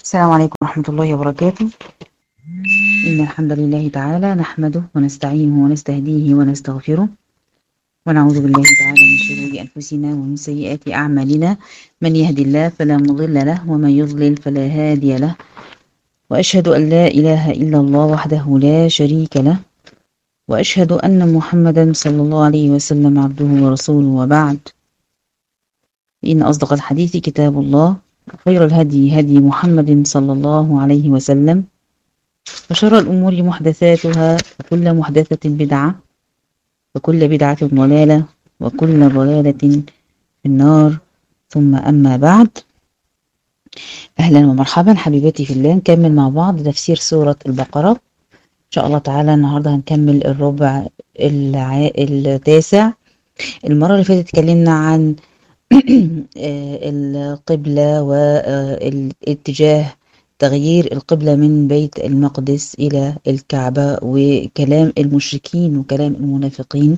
السلام عليكم ورحمة الله وبركاته إن الحمد لله تعالى نحمده ونستعينه ونستهديه ونستغفره ونعوذ بالله تعالى من شرور أنفسنا ومن سيئات أعمالنا من يهدي الله فلا مضل له ومن يضلل فلا هادي له وأشهد أن لا إله إلا الله وحده لا شريك له وأشهد أن محمدا صلى الله عليه وسلم عبده ورسوله وبعد إن أصدق الحديث كتاب الله خير الهدي هدي محمد صلى الله عليه وسلم وشر الأمور محدثاتها وكل محدثة بدعة وكل بدعة ضلالة وكل ضلالة في النار ثم أما بعد أهلا ومرحبا حبيبتي في الله نكمل مع بعض تفسير سورة البقرة إن شاء الله تعالى النهاردة هنكمل الربع الع... التاسع المرة اللي فاتت اتكلمنا عن القبلة والاتجاه تغيير القبلة من بيت المقدس إلى الكعبة وكلام المشركين وكلام المنافقين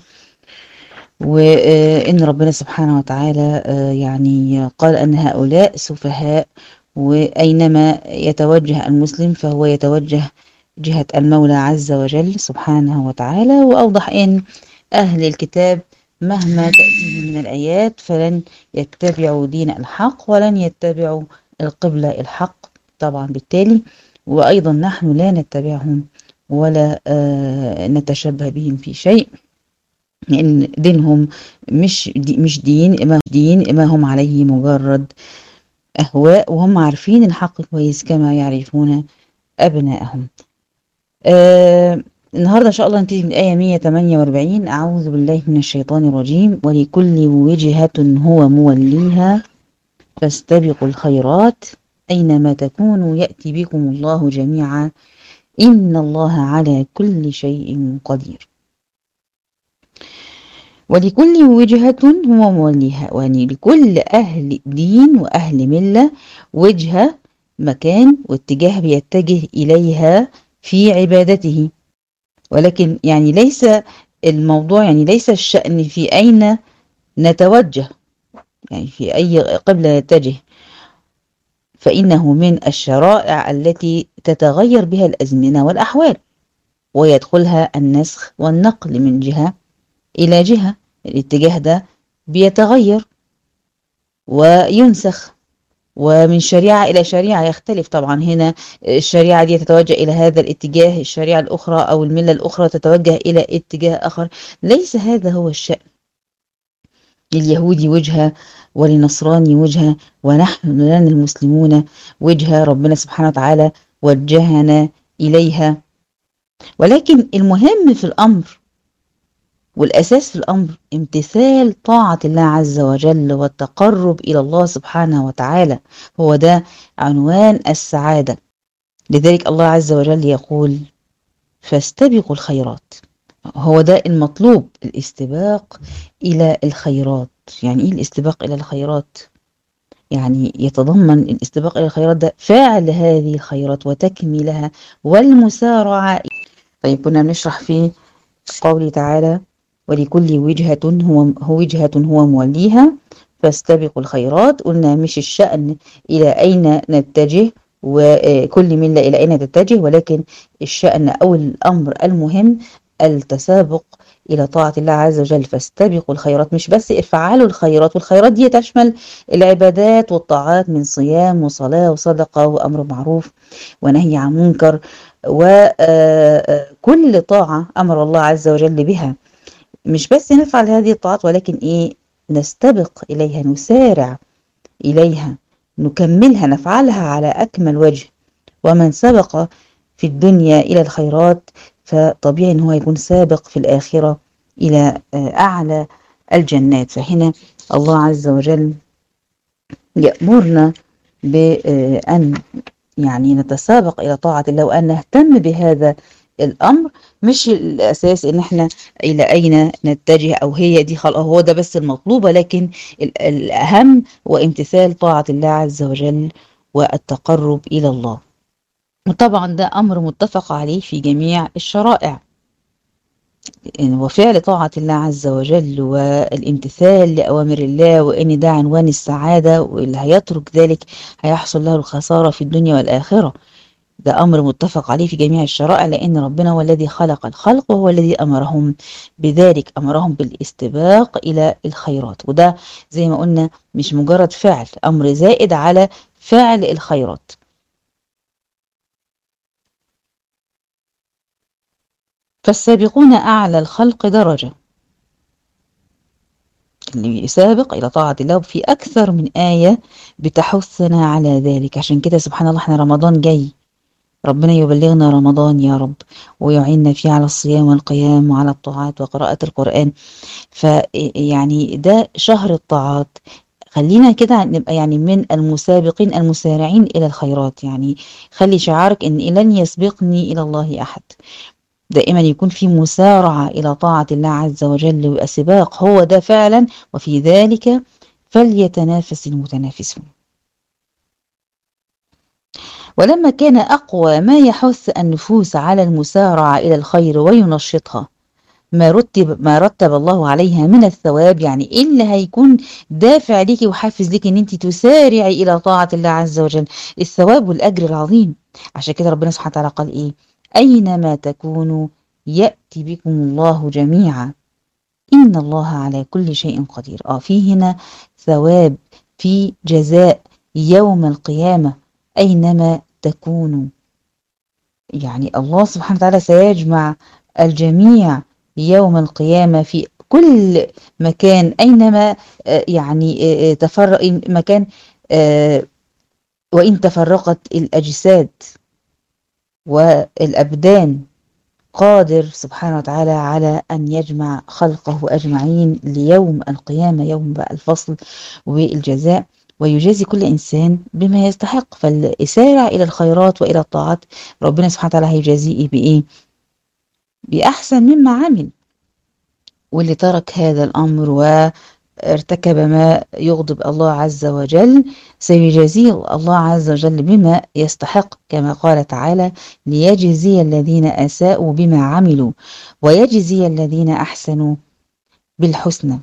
وإن ربنا سبحانه وتعالى يعني قال أن هؤلاء سفهاء وأينما يتوجه المسلم فهو يتوجه جهة المولى عز وجل سبحانه وتعالى وأوضح أن أهل الكتاب مهما تأتيهم من الآيات فلن يتبعوا دين الحق ولن يتبعوا القبلة الحق طبعا بالتالي وأيضا نحن لا نتبعهم ولا آه نتشبه بهم في شيء لأن دينهم مش دي مش دين ما دين ما هم عليه مجرد أهواء وهم عارفين الحق كويس كما يعرفون أبنائهم آه النهارده ان شاء الله نبتدي من الايه 148 اعوذ بالله من الشيطان الرجيم ولكل وجهه هو موليها فاستبقوا الخيرات اينما تكونوا ياتي بكم الله جميعا ان الله على كل شيء قدير ولكل وجهة هو موليها يعني لكل أهل دين وأهل ملة وجهة مكان واتجاه بيتجه إليها في عبادته ولكن يعني ليس الموضوع يعني ليس الشأن في أين نتوجه يعني في أي قبلة نتجه فإنه من الشرائع التي تتغير بها الأزمنة والأحوال ويدخلها النسخ والنقل من جهة إلى جهة الاتجاه ده بيتغير وينسخ ومن شريعة إلى شريعة يختلف طبعا هنا الشريعة دي تتوجه إلى هذا الاتجاه الشريعة الأخرى أو الملة الأخرى تتوجه إلى اتجاه آخر ليس هذا هو الشأن لليهودي وجهة وللنصراني وجهة ونحن لنا المسلمون وجهة ربنا سبحانه وتعالى وجهنا إليها ولكن المهم في الأمر والأساس في الأمر امتثال طاعة الله عز وجل والتقرب إلى الله سبحانه وتعالى هو ده عنوان السعادة لذلك الله عز وجل يقول فاستبقوا الخيرات هو ده المطلوب الاستباق إلى الخيرات يعني إيه الاستباق إلى الخيرات يعني يتضمن الاستباق إلى الخيرات ده فعل هذه الخيرات وتكميلها والمسارعة طيب كنا نشرح في قوله تعالى ولكل وجهة هو وجهة هو موليها فاستبقوا الخيرات قلنا مش الشأن إلى أين نتجه وكل ملة إلى أين تتجه ولكن الشأن أو الأمر المهم التسابق إلى طاعة الله عز وجل فاستبقوا الخيرات مش بس افعلوا الخيرات والخيرات دي تشمل العبادات والطاعات من صيام وصلاة وصدقة وأمر معروف ونهي عن منكر وكل طاعة أمر الله عز وجل بها مش بس نفعل هذه الطاعات ولكن ايه نستبق اليها نسارع اليها نكملها نفعلها على اكمل وجه ومن سبق في الدنيا الى الخيرات فطبيعي ان هو يكون سابق في الاخره الى اعلى الجنات فهنا الله عز وجل يامرنا بان يعني نتسابق الى طاعه الله وان نهتم بهذا الامر مش الاساس ان احنا الى اين نتجه او هي دي خلق هو ده بس المطلوب لكن الاهم هو امتثال طاعه الله عز وجل والتقرب الى الله وطبعا ده امر متفق عليه في جميع الشرائع وفعل طاعة الله عز وجل والامتثال لأوامر الله وإن ده عنوان السعادة واللي هيترك ذلك هيحصل له الخسارة في الدنيا والآخرة ده أمر متفق عليه في جميع الشرائع لأن ربنا هو الذي خلق الخلق وهو الذي أمرهم بذلك أمرهم بالاستباق إلى الخيرات وده زي ما قلنا مش مجرد فعل أمر زائد على فعل الخيرات فالسابقون أعلى الخلق درجة اللي يسابق إلى طاعة الله في أكثر من آية بتحثنا على ذلك عشان كده سبحان الله احنا رمضان جاي ربنا يبلغنا رمضان يا رب ويعيننا فيه على الصيام والقيام وعلى الطاعات وقراءة القرآن فيعني ده شهر الطاعات خلينا كده نبقى يعني من المسابقين المسارعين إلى الخيرات يعني خلي شعارك إن لن يسبقني إلى الله أحد دائما يكون في مسارعة إلى طاعة الله عز وجل وسباق هو ده فعلا وفي ذلك فليتنافس المتنافسون ولما كان أقوى ما يحث النفوس على المسارعة إلى الخير وينشطها ما رتب ما رتب الله عليها من الثواب يعني ايه اللي هيكون دافع ليكي وحافز ليكي ان انت تسارعي الى طاعه الله عز وجل الثواب والاجر العظيم عشان كده ربنا سبحانه وتعالى قال ايه اينما تكونوا ياتي بكم الله جميعا ان الله على كل شيء قدير اه في هنا ثواب في جزاء يوم القيامه اينما تكونوا يعني الله سبحانه وتعالى سيجمع الجميع يوم القيامة في كل مكان أينما يعني تفرق مكان وإن تفرقت الأجساد والأبدان قادر سبحانه وتعالى على أن يجمع خلقه أجمعين ليوم القيامة يوم بقى الفصل والجزاء ويجازي كل إنسان بما يستحق فالإسارع إلى الخيرات وإلى الطاعات ربنا سبحانه وتعالى هيجازيه بإيه؟ بأحسن مما عمل واللي ترك هذا الأمر وارتكب ما يغضب الله عز وجل سيجازيه الله عز وجل بما يستحق كما قال تعالى ليجزي الذين أساءوا بما عملوا ويجزي الذين أحسنوا بالحسنى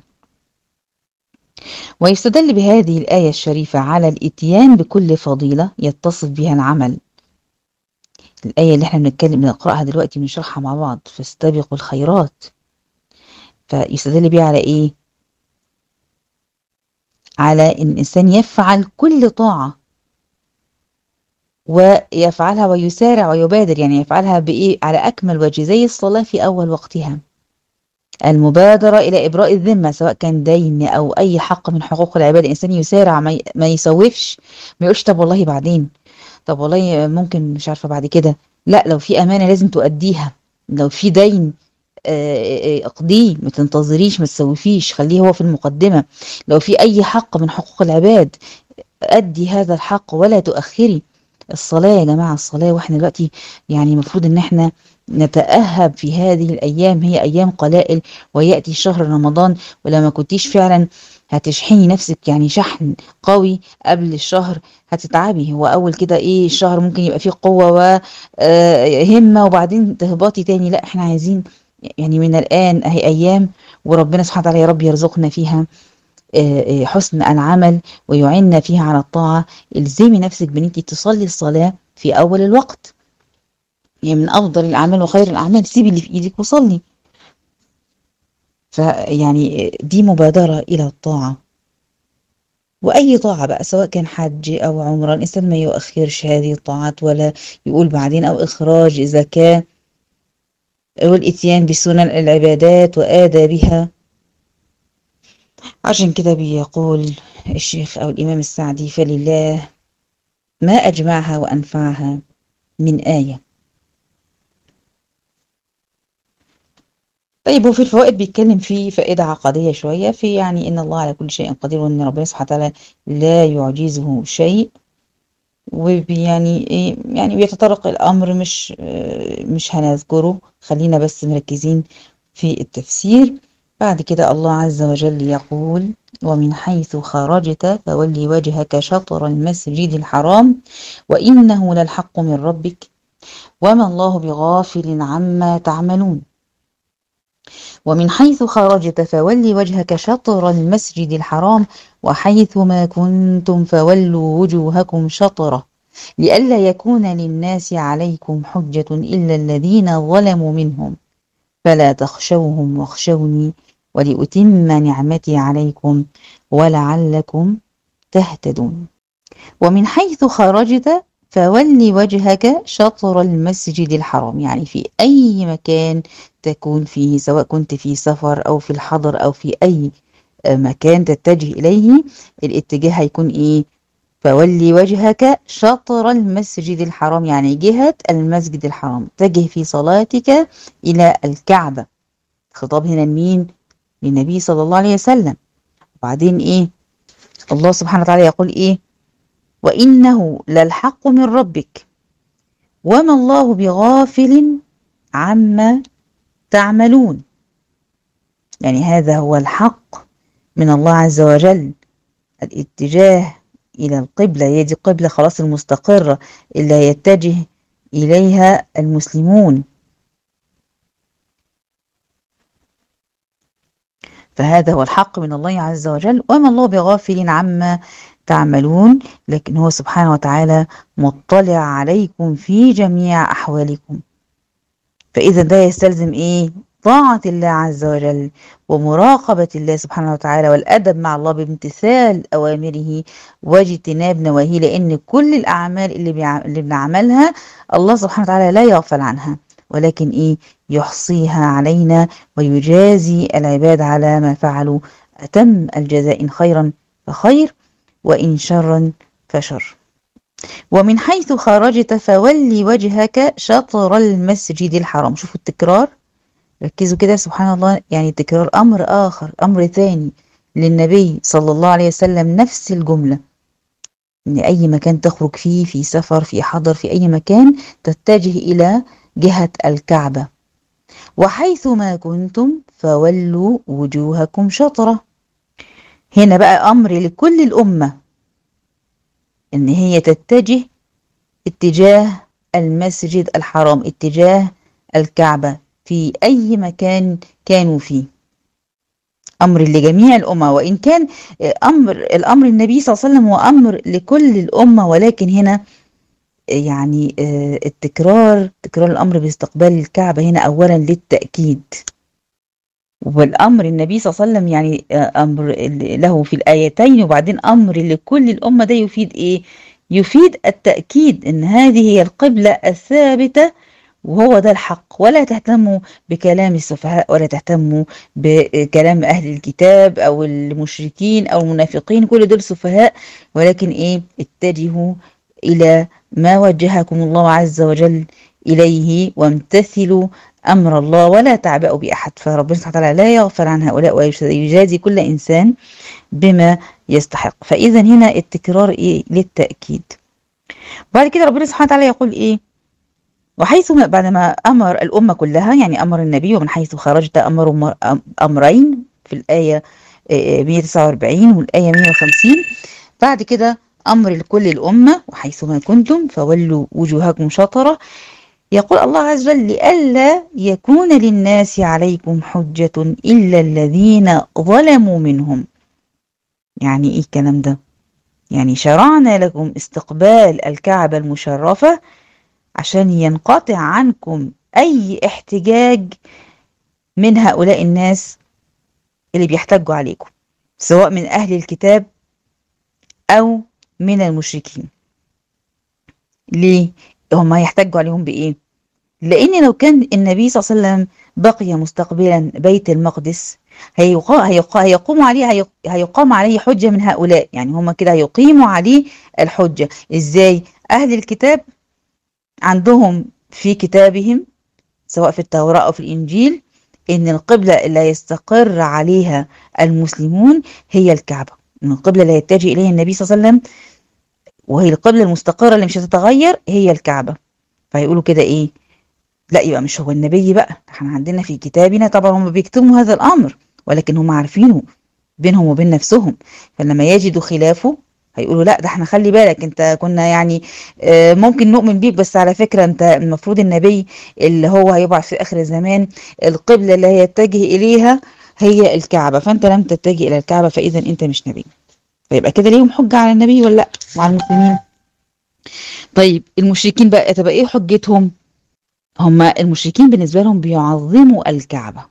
ويستدل بهذه الآية الشريفة على الإتيان بكل فضيلة يتصف بها العمل الآية اللي احنا بنتكلم بنقرأها دلوقتي بنشرحها مع بعض فاستبقوا الخيرات فيستدل بيها على ايه على ان الانسان يفعل كل طاعة ويفعلها ويسارع ويبادر يعني يفعلها بايه على اكمل وجه زي الصلاة في اول وقتها المبادرة إلى إبراء الذمة سواء كان دين أو أي حق من حقوق العباد الإنسان يسارع ما يسوفش ما يقولش طب والله بعدين طب والله ممكن مش عارفة بعد كده لا لو في أمانة لازم تؤديها لو في دين اقضيه ما تنتظريش ما تسوفيش خليه هو في المقدمة لو في أي حق من حقوق العباد أدي هذا الحق ولا تؤخري الصلاة يا جماعة الصلاة واحنا دلوقتي يعني المفروض ان احنا نتأهب في هذه الأيام هي أيام قلائل ويأتي شهر رمضان ولما كنتيش فعلا هتشحني نفسك يعني شحن قوي قبل الشهر هتتعبي هو أول كده إيه الشهر ممكن يبقى فيه قوة وهمة وبعدين تهبطي تاني لا احنا عايزين يعني من الآن أهي أيام وربنا سبحانه وتعالى يا رب يرزقنا فيها حسن العمل ويعيننا فيها على الطاعة الزمي نفسك بان انت تصلي الصلاة في أول الوقت يعني من أفضل الأعمال وخير الأعمال سيبي اللي في إيدك وصلي فيعني دي مبادرة إلى الطاعة وأي طاعة بقى سواء كان حج أو عمرة الإنسان ما يؤخرش هذه الطاعات ولا يقول بعدين أو إخراج زكاة والإتيان بسنن العبادات وآدابها عشان كده بيقول الشيخ أو الإمام السعدي فلله ما أجمعها وأنفعها من آية طيب وفي الفوائد بيتكلم في فائدة عقدية شوية في يعني إن الله على كل شيء قدير وإن ربنا سبحانه وتعالى لا يعجزه شيء ويعني إيه يعني بيتطرق الأمر مش مش هنذكره خلينا بس مركزين في التفسير بعد كده الله عز وجل يقول ومن حيث خرجت فولي وجهك شطر المسجد الحرام وإنه للحق من ربك وما الله بغافل عما تعملون ومن حيث خرجت فول وجهك شطر المسجد الحرام وحيث ما كنتم فولوا وجوهكم شطره لئلا يكون للناس عليكم حجة إلا الذين ظلموا منهم فلا تخشوهم واخشوني ولأتم نعمتي عليكم ولعلكم تهتدون ومن حيث خرجت فول وجهك شطر المسجد الحرام يعني في أي مكان تكون فيه سواء كنت في سفر أو في الحضر أو في أي مكان تتجه إليه الاتجاه هيكون إيه فولي وجهك شطر المسجد الحرام يعني جهة المسجد الحرام اتجه في صلاتك إلى الكعبة خطاب هنا لمين للنبي صلى الله عليه وسلم وبعدين إيه الله سبحانه وتعالى يقول إيه وإنه للحق من ربك وما الله بغافل عما تعملون يعني هذا هو الحق من الله عز وجل الاتجاه إلى القبلة هي دي القبلة خلاص المستقرة اللي يتجه إليها المسلمون فهذا هو الحق من الله عز وجل وما الله بغافل عما تعملون لكن هو سبحانه وتعالى مطلع عليكم في جميع أحوالكم فإذا ده يستلزم إيه؟ طاعة الله عز وجل ومراقبة الله سبحانه وتعالى والأدب مع الله بامتثال أوامره واجتناب نواهيه لأن كل الأعمال اللي, بيع... اللي بنعملها الله سبحانه وتعالى لا يغفل عنها ولكن إيه يحصيها علينا ويجازي العباد على ما فعلوا أتم الجزاء إن خيرا فخير وإن شرا فشر ومن حيث خرجت فولي وجهك شطر المسجد الحرام شوفوا التكرار ركزوا كده سبحان الله يعني تكرار أمر آخر أمر ثاني للنبي صلى الله عليه وسلم نفس الجملة إن أي مكان تخرج فيه في سفر في حضر في أي مكان تتجه إلى جهة الكعبة وحيث ما كنتم فولوا وجوهكم شطرة هنا بقى أمر لكل الأمة إن هي تتجه اتجاه المسجد الحرام اتجاه الكعبة في أي مكان كانوا فيه أمر لجميع الأمة وإن كان أمر الأمر النبي صلى الله عليه وسلم هو أمر لكل الأمة ولكن هنا يعني التكرار تكرار الأمر باستقبال الكعبة هنا أولا للتأكيد والأمر النبي صلى الله عليه وسلم يعني أمر له في الآيتين وبعدين أمر لكل الأمة ده يفيد إيه؟ يفيد التأكيد إن هذه هي القبلة الثابتة وهو ده الحق ولا تهتموا بكلام السفهاء ولا تهتموا بكلام أهل الكتاب أو المشركين أو المنافقين كل دول سفهاء ولكن إيه اتجهوا إلى ما وجهكم الله عز وجل إليه وامتثلوا أمر الله ولا تعبأوا بأحد فربنا سبحانه وتعالى لا يغفر عن هؤلاء ويجازي كل إنسان بما يستحق فإذا هنا التكرار إيه للتأكيد بعد كده ربنا سبحانه وتعالى يقول إيه وحيث ما بعدما أمر الأمة كلها يعني أمر النبي ومن حيث خرجت أمر أمرين في الآية 149 والآية 150 بعد كده أمر لكل الأمة وحيث ما كنتم فولوا وجوهكم شطرة يقول الله عز وجل لئلا يكون للناس عليكم حجة إلا الذين ظلموا منهم يعني إيه الكلام ده يعني شرعنا لكم استقبال الكعبة المشرفة عشان ينقطع عنكم أي احتجاج من هؤلاء الناس اللي بيحتجوا عليكم سواء من أهل الكتاب أو من المشركين ليه؟ هم هيحتجوا عليهم بإيه؟ لأن لو كان النبي صلى الله عليه وسلم بقي مستقبلا بيت المقدس هيقوم عليه هيقام عليه حجة من هؤلاء يعني هم كده هيقيموا عليه الحجة إزاي؟ أهل الكتاب عندهم في كتابهم سواء في التوراة أو في الإنجيل إن القبلة اللي يستقر عليها المسلمون هي الكعبة إن القبلة اللي يتجه إليها النبي صلى الله عليه وسلم وهي القبلة المستقرة اللي مش هتتغير هي الكعبة فيقولوا كده إيه لا يبقى مش هو النبي بقى احنا عندنا في كتابنا طبعا هم بيكتموا هذا الأمر ولكن هم عارفينه بينهم وبين نفسهم فلما يجدوا خلافه هيقولوا لا ده احنا خلي بالك انت كنا يعني آه، ممكن نؤمن بيك بس على فكرة انت المفروض النبي اللي هو هيبعث في اخر الزمان القبلة اللي هيتجه اليها هي الكعبة فانت لم تتجه الى الكعبة فاذا انت مش نبي فيبقى كده ليهم حجة على النبي ولا لا وعلى المسلمين طيب المشركين بقى تبقى ايه حجتهم هما المشركين بالنسبة لهم بيعظموا الكعبة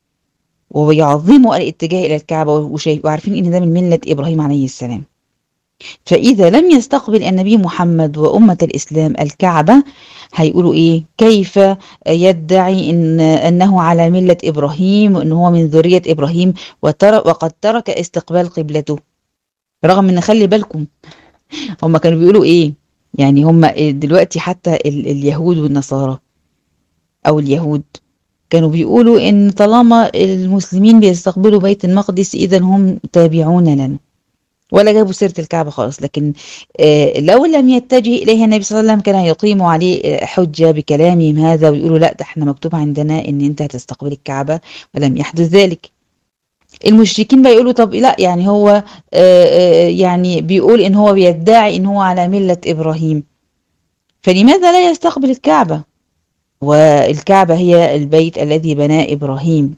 وبيعظموا الاتجاه إلى الكعبة وشايف- وعارفين إن ده من ملة إبراهيم عليه السلام فإذا لم يستقبل النبي محمد وأمة الإسلام الكعبة هيقولوا إيه كيف يدعي إن أنه على ملة إبراهيم وإن هو من ذرية إبراهيم وتر وقد ترك استقبال قبلته رغم إن خلي بالكم هم كانوا بيقولوا إيه يعني هم دلوقتي حتى ال- اليهود والنصارى أو اليهود كانوا بيقولوا إن طالما المسلمين بيستقبلوا بيت المقدس إذا هم تابعون لنا ولا جابوا سيرة الكعبة خالص لكن آه، لو لم يتجه إليها النبي صلى الله عليه وسلم كان يقيموا عليه آه، حجة بكلامهم هذا ويقولوا لا ده احنا مكتوب عندنا إن أنت هتستقبل الكعبة ولم يحدث ذلك المشركين بقى يقولوا طب لا يعني هو آه، آه، يعني بيقول إن هو بيدعي إن هو على ملة إبراهيم فلماذا لا يستقبل الكعبة والكعبة هي البيت الذي بناه إبراهيم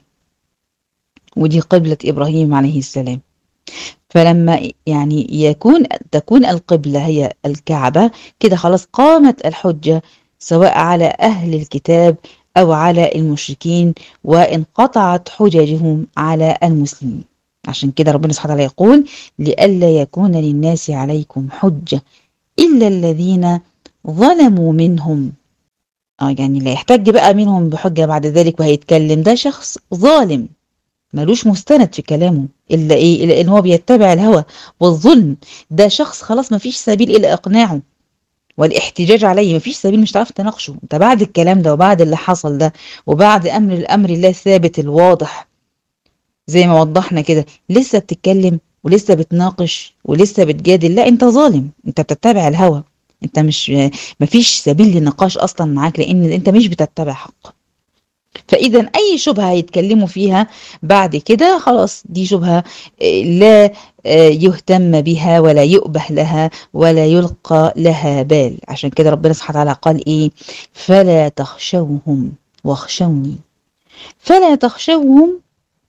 ودي قبلة إبراهيم عليه السلام فلما يعني يكون تكون القبلة هي الكعبة كده خلاص قامت الحجة سواء على أهل الكتاب أو على المشركين وانقطعت حججهم على المسلمين عشان كده ربنا سبحانه وتعالى يقول لئلا يكون للناس عليكم حجة إلا الذين ظلموا منهم اه يعني لا يحتج بقى منهم بحجة بعد ذلك وهيتكلم ده شخص ظالم ملوش مستند في كلامه الا ايه الا ان هو بيتبع الهوى والظلم ده شخص خلاص مفيش سبيل الى اقناعه والاحتجاج عليه مفيش سبيل مش هتعرف تناقشه انت بعد الكلام ده وبعد اللي حصل ده وبعد امر الامر الله الثابت الواضح زي ما وضحنا كده لسه بتتكلم ولسه بتناقش ولسه بتجادل لا انت ظالم انت بتتبع الهوى انت مش مفيش سبيل للنقاش اصلا معاك لان انت مش بتتبع حق فاذا اي شبهه هيتكلموا فيها بعد كده خلاص دي شبهه آه، لا آه، يهتم بها ولا يؤبه لها ولا يلقى لها بال عشان كده ربنا سبحانه وتعالى قال ايه فلا تخشوهم واخشوني فلا تخشوهم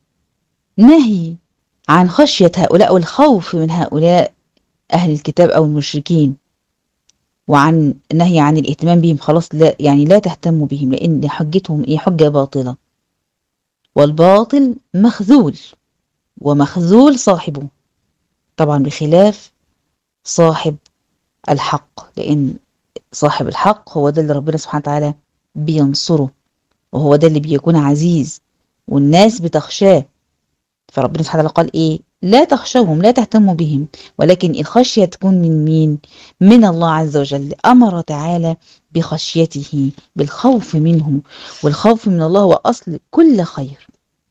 نهي عن خشية هؤلاء والخوف من هؤلاء أهل الكتاب أو المشركين وعن نهي عن الاهتمام بهم خلاص لا يعني لا تهتموا بهم لأن حجتهم إيه حجة باطلة والباطل مخذول ومخذول صاحبه طبعا بخلاف صاحب الحق لأن صاحب الحق هو ده اللي ربنا سبحانه وتعالى بينصره وهو ده اللي بيكون عزيز والناس بتخشاه فربنا سبحانه وتعالى قال ايه لا تخشوهم لا تهتموا بهم ولكن الخشية تكون من مين من الله عز وجل أمر تعالى بخشيته بالخوف منه والخوف من الله هو أصل كل خير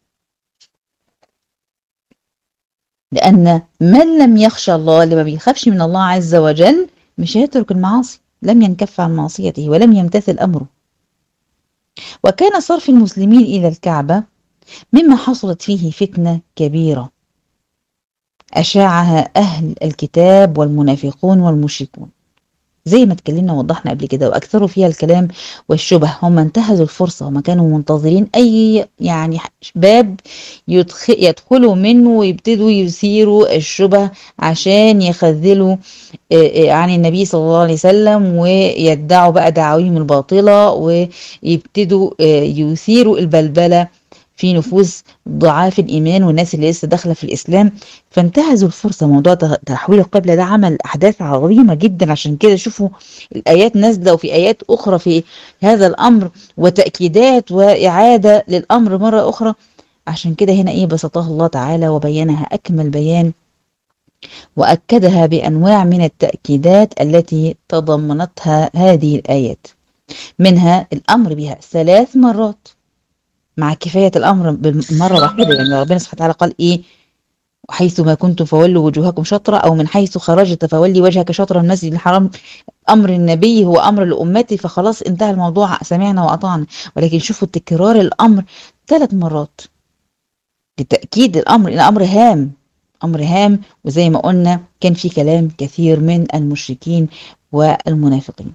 لأن من لم يخشى الله اللي ما بيخافش من الله عز وجل مش هيترك المعاصي لم ينكف عن معصيته ولم يمتثل أمره وكان صرف المسلمين إلى الكعبة مما حصلت فيه فتنة كبيرة أشاعها أهل الكتاب والمنافقون والمشركون زي ما اتكلمنا ووضحنا قبل كده واكثروا فيها الكلام والشبه هم انتهزوا الفرصه هم كانوا منتظرين اي يعني باب يدخ يدخلوا منه ويبتدوا يثيروا الشبه عشان يخذلوا عن النبي صلى الله عليه وسلم ويدعوا بقى دعاويهم الباطله ويبتدوا يثيروا البلبله في نفوس ضعاف الإيمان والناس اللي لسه داخلة في الإسلام فانتهزوا الفرصة موضوع تحويل القبلة ده عمل أحداث عظيمة جدا عشان كده شوفوا الآيات نازلة وفي آيات أخرى في هذا الأمر وتأكيدات وإعادة للأمر مرة أخرى عشان كده هنا إيه بسطها الله تعالى وبينها أكمل بيان وأكدها بأنواع من التأكيدات التي تضمنتها هذه الآيات منها الأمر بها ثلاث مرات مع كفاية الأمر بالمرة واحدة يعني ربنا سبحانه وتعالى قال إيه حيث ما كنتم فولوا وجوهكم شطرة أو من حيث خرجت فولي وجهك شطر المسجد الحرام أمر النبي هو أمر لأمتي فخلاص انتهى الموضوع سمعنا وأطعنا ولكن شوفوا تكرار الأمر ثلاث مرات لتأكيد الأمر الأمر هام أمر هام وزي ما قلنا كان في كلام كثير من المشركين والمنافقين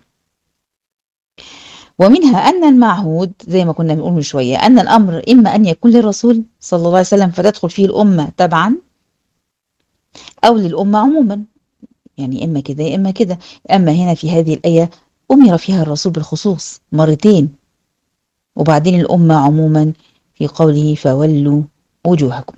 ومنها أن المعهود زي ما كنا بنقول من شوية أن الأمر إما أن يكون للرسول صلى الله عليه وسلم فتدخل فيه الأمة تبعا أو للأمة عموما يعني إما كده إما كده أما هنا في هذه الآية أمر فيها الرسول بالخصوص مرتين وبعدين الأمة عموما في قوله فولوا وجوهكم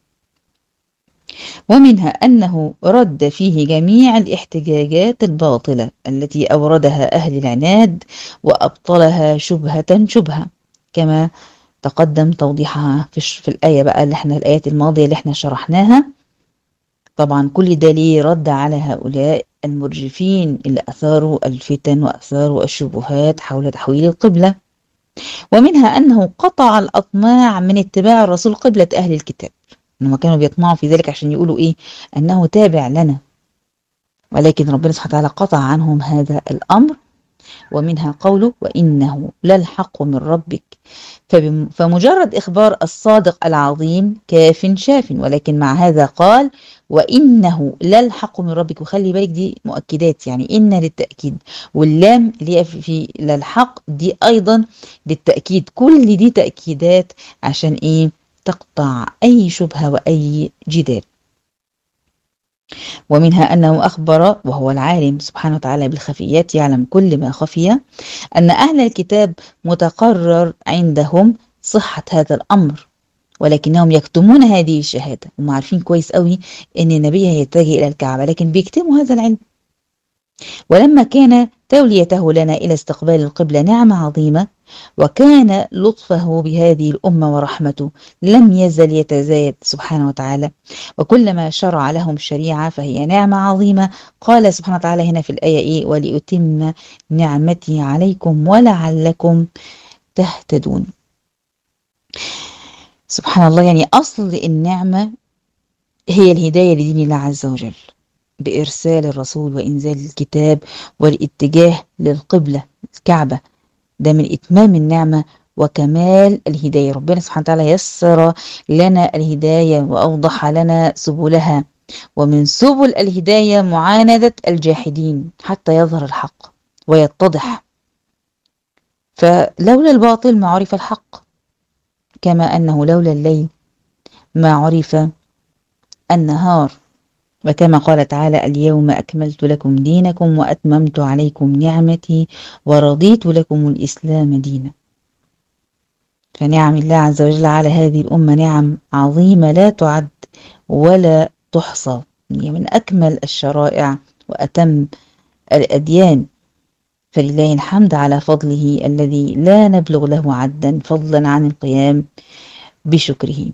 ومنها أنه رد فيه جميع الاحتجاجات الباطلة التي أوردها أهل العناد وأبطلها شبهة شبهة كما تقدم توضيحها في, في الآية بقى اللي احنا الآيات الماضية اللي احنا شرحناها طبعا كل ده ليه رد على هؤلاء المرجفين اللي أثاروا الفتن وأثاروا الشبهات حول تحويل القبلة ومنها أنه قطع الأطماع من اتباع الرسول قبلة أهل الكتاب انهم كانوا بيطمعوا في ذلك عشان يقولوا ايه انه تابع لنا ولكن ربنا سبحانه وتعالى قطع عنهم هذا الامر ومنها قوله وانه للحق من ربك فمجرد اخبار الصادق العظيم كاف شاف ولكن مع هذا قال وانه للحق من ربك وخلي بالك دي مؤكدات يعني ان للتاكيد واللام اللي هي في للحق دي ايضا للتاكيد كل دي تاكيدات عشان ايه تقطع أي شبهة وأي جدال ومنها أنه أخبر وهو العالم سبحانه وتعالى بالخفيات يعلم كل ما خفي أن أهل الكتاب متقرر عندهم صحة هذا الأمر ولكنهم يكتمون هذه الشهادة هم عارفين كويس قوي أن النبي هيتجه إلى الكعبة لكن بيكتموا هذا العلم ولما كان توليته لنا إلى استقبال القبلة نعمة عظيمة وكان لطفه بهذه الأمة ورحمته لم يزل يتزايد سبحانه وتعالى وكلما شرع لهم شريعة فهي نعمة عظيمة قال سبحانه وتعالى هنا في الآية إيه ولأتم نعمتي عليكم ولعلكم تهتدون سبحان الله يعني أصل النعمة هي الهداية لدين الله عز وجل بإرسال الرسول وإنزال الكتاب والاتجاه للقبلة الكعبة ده من إتمام النعمة وكمال الهداية ربنا سبحانه وتعالى يسر لنا الهداية وأوضح لنا سبلها ومن سبل الهداية معاندة الجاحدين حتى يظهر الحق ويتضح فلولا الباطل ما عرف الحق كما أنه لولا الليل ما عرف النهار وكما قال تعالى اليوم أكملت لكم دينكم وأتممت عليكم نعمتي ورضيت لكم الإسلام دينا فنعم الله عز وجل على هذه الأمة نعم عظيمة لا تعد ولا تحصى هي من أكمل الشرائع وأتم الأديان فلله الحمد على فضله الذي لا نبلغ له عدا فضلا عن القيام بشكره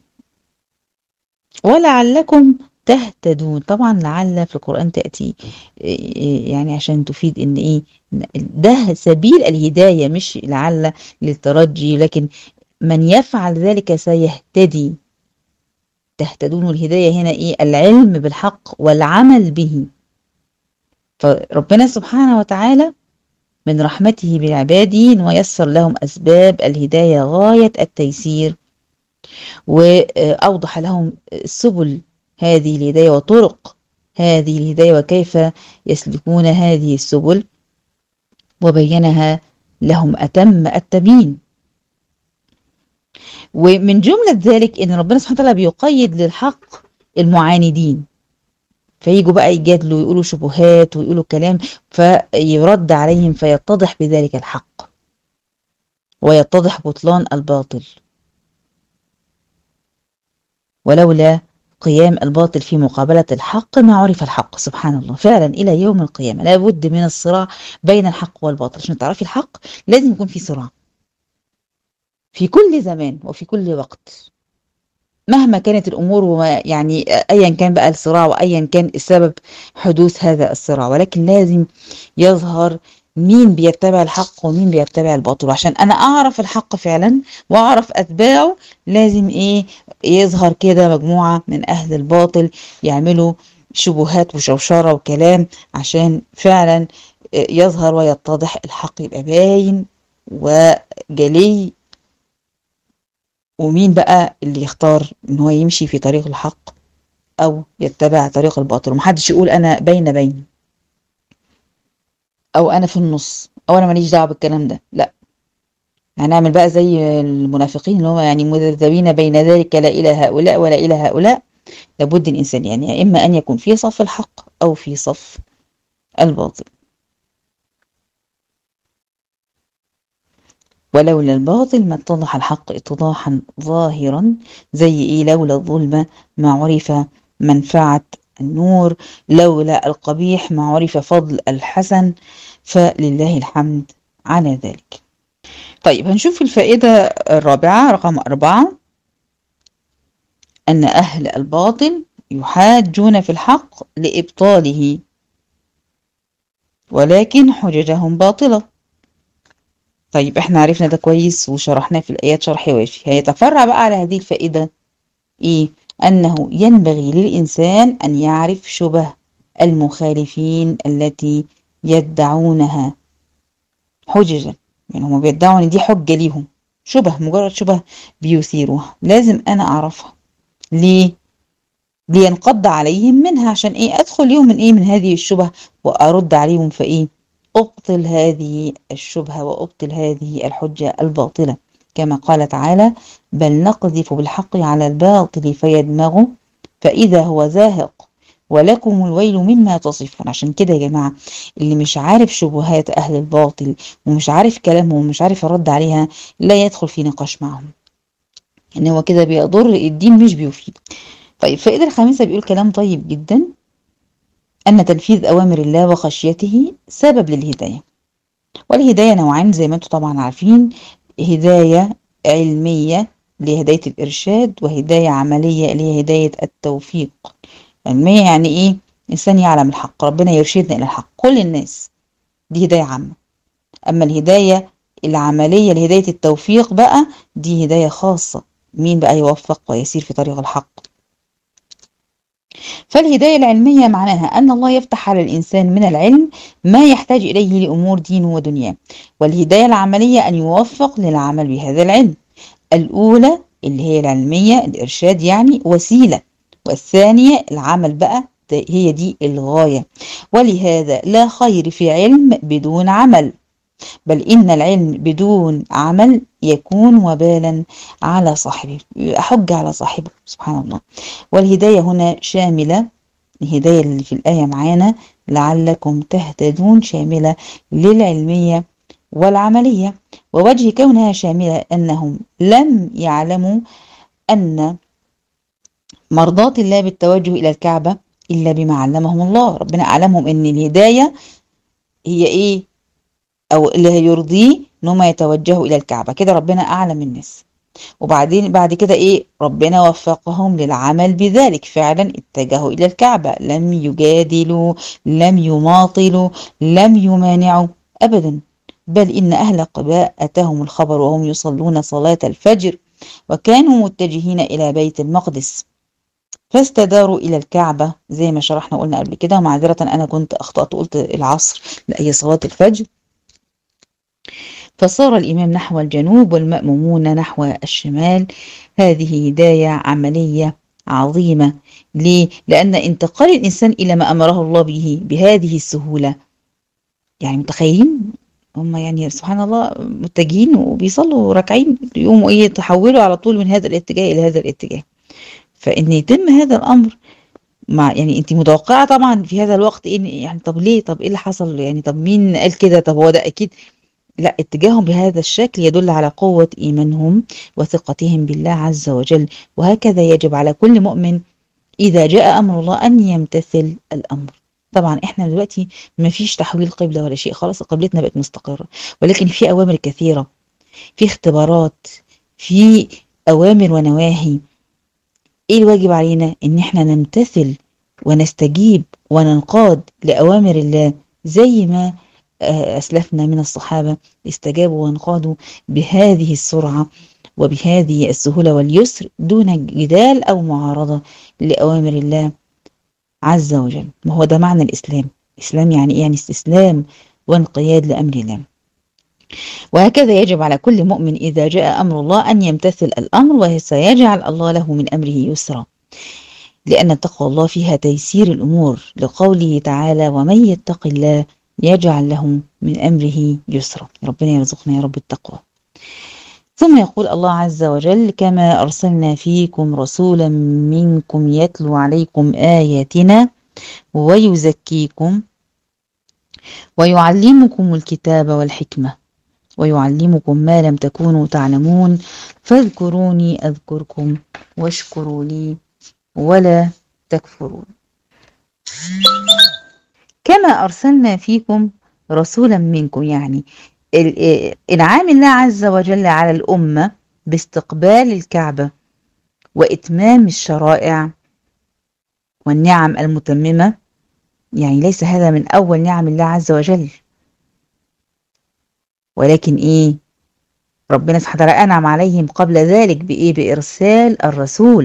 ولعلكم تهتدون طبعا لعل في القرآن تأتي يعني عشان تفيد ان ايه ده سبيل الهداية مش لعل للترجي لكن من يفعل ذلك سيهتدي تهتدون الهداية هنا ايه العلم بالحق والعمل به فربنا سبحانه وتعالى من رحمته بالعباد ويسر لهم أسباب الهداية غاية التيسير وأوضح لهم السبل هذه الهداية وطرق هذه الهداية وكيف يسلكون هذه السبل وبينها لهم أتم التبيين ومن جملة ذلك أن ربنا سبحانه وتعالى بيقيد للحق المعاندين فيجوا بقى يجادلوا ويقولوا شبهات ويقولوا كلام فيرد عليهم فيتضح بذلك الحق ويتضح بطلان الباطل ولولا قيام الباطل في مقابلة الحق ما عرف الحق سبحان الله فعلا إلى يوم القيامة لابد من الصراع بين الحق والباطل عشان تعرفي الحق لازم يكون في صراع في كل زمان وفي كل وقت مهما كانت الأمور وما يعني أيا كان بقى الصراع وأيا كان السبب حدوث هذا الصراع ولكن لازم يظهر مين بيتبع الحق ومين بيتبع الباطل عشان انا اعرف الحق فعلا واعرف اتباعه لازم ايه يظهر كده مجموعة من اهل الباطل يعملوا شبهات وشوشرة وكلام عشان فعلا يظهر ويتضح الحق يبقى باين وجلي ومين بقى اللي يختار ان هو يمشي في طريق الحق أو يتبع طريق الباطل ومحدش يقول أنا بين بين أو أنا في النص أو أنا ماليش دعوة بالكلام ده لا هنعمل بقى زي المنافقين اللي هم يعني مذبذبين بين ذلك لا إلى هؤلاء ولا إلى هؤلاء لابد الإنسان يعني إما أن يكون في صف الحق أو في صف الباطل ولولا الباطل ما اتضح الحق اتضاحا ظاهرا زي ايه لولا الظلم ما عرف منفعة النور لولا القبيح ما عرف فضل الحسن فلله الحمد على ذلك طيب هنشوف الفائدة الرابعة رقم أربعة أن أهل الباطل يحاجون في الحق لإبطاله ولكن حججهم باطلة طيب احنا عرفنا ده كويس وشرحناه في الآيات شرح وافي هيتفرع بقى على هذه الفائدة ايه أنه ينبغي للإنسان أن يعرف شبه المخالفين التي يدعونها حججا يعني هم بيدعوا ان دي حجة ليهم شبه مجرد شبه بيثيروها لازم أنا أعرفها ليه؟ لينقض عليهم منها عشان ايه ادخل يوم من ايه من هذه الشبه وارد عليهم فايه ابطل هذه الشبهه وابطل هذه الحجه الباطله كما قال تعالى بل نقذف بالحق على الباطل فيدمغه فاذا هو زاهق ولكم الويل مما تصفون عشان كده يا جماعه اللي مش عارف شبهات اهل الباطل ومش عارف كلامهم ومش عارف يرد عليها لا يدخل في نقاش معهم ان هو كده بيضر الدين مش بيفيد طيب فائدة الخامسة بيقول كلام طيب جدا أن تنفيذ أوامر الله وخشيته سبب للهداية والهداية نوعين زي ما انتم طبعا عارفين هداية علمية لهداية الإرشاد وهداية عملية اللي هي هداية التوفيق علمية يعني إيه؟ إنسان يعلم الحق ربنا يرشدنا إلى الحق كل الناس دي هداية عامة أما الهداية العملية لهداية التوفيق بقى دي هداية خاصة مين بقى يوفق ويسير في طريق الحق فالهداية العلمية معناها أن الله يفتح على الإنسان من العلم ما يحتاج إليه لأمور دينه ودنياه والهداية العملية أن يوفق للعمل بهذا العلم الأولى اللي هي العلمية الإرشاد يعني وسيلة والثانية العمل بقى هي دي الغاية ولهذا لا خير في علم بدون عمل بل إن العلم بدون عمل يكون وبالا على صاحبه حج على صاحبه سبحان الله والهداية هنا شاملة الهداية اللي في الآية معانا لعلكم تهتدون شاملة للعلمية والعملية ووجه كونها شاملة أنهم لم يعلموا أن مرضاة الله بالتوجه إلى الكعبة إلا بما علمهم الله ربنا أعلمهم أن الهداية هي إيه او اللي هيرضيه ان هم يتوجهوا الى الكعبه كده ربنا اعلم الناس وبعدين بعد كده ايه ربنا وفقهم للعمل بذلك فعلا اتجهوا الى الكعبه لم يجادلوا لم يماطلوا لم يمانعوا ابدا بل ان اهل قباء اتاهم الخبر وهم يصلون صلاه الفجر وكانوا متجهين الى بيت المقدس فاستداروا الى الكعبه زي ما شرحنا قلنا قبل كده ومعذره انا كنت اخطات قلت العصر لاي صلاه الفجر فصار الإمام نحو الجنوب والمأمومون نحو الشمال هذه هداية عملية عظيمة ليه؟ لأن انتقال الإنسان إلى ما أمره الله به بهذه السهولة يعني متخيلين هم يعني سبحان الله متجهين وبيصلوا راكعين يقوموا ايه يتحولوا على طول من هذا الاتجاه الى هذا الاتجاه فان يتم هذا الامر مع يعني انت متوقعه طبعا في هذا الوقت ايه يعني طب ليه طب ايه اللي حصل يعني طب مين قال كده طب هو ده اكيد لا اتجاههم بهذا الشكل يدل على قوة إيمانهم وثقتهم بالله عز وجل وهكذا يجب على كل مؤمن إذا جاء أمر الله أن يمتثل الأمر طبعا احنا دلوقتي ما فيش تحويل قبلة ولا شيء خلاص قبلتنا بقت مستقرة ولكن في أوامر كثيرة في اختبارات في أوامر ونواهي ايه الواجب علينا ان احنا نمتثل ونستجيب وننقاد لأوامر الله زي ما أسلفنا من الصحابة استجابوا وانقادوا بهذه السرعة وبهذه السهولة واليسر دون جدال أو معارضة لأوامر الله عز وجل ما هو ده معنى الإسلام الإسلام يعني يعني استسلام وانقياد لأمر الله وهكذا يجب على كل مؤمن إذا جاء أمر الله أن يمتثل الأمر وسيجعل الله له من أمره يسرا لأن تقوى الله فيها تيسير الأمور لقوله تعالى ومن يتق الله يجعل له من أمره يسرا ربنا يرزقنا يا رب التقوى ثم يقول الله عز وجل كما أرسلنا فيكم رسولا منكم يتلو عليكم آياتنا ويزكيكم ويعلمكم الكتاب والحكمة ويعلمكم ما لم تكونوا تعلمون فاذكروني أذكركم واشكروا لي ولا تكفرون كما أرسلنا فيكم رسولا منكم يعني إنعام الله عز وجل على الأمة باستقبال الكعبة وإتمام الشرائع والنعم المتممة يعني ليس هذا من أول نعم الله عز وجل ولكن إيه ربنا سبحانه وتعالى أنعم عليهم قبل ذلك بإيه بإرسال الرسول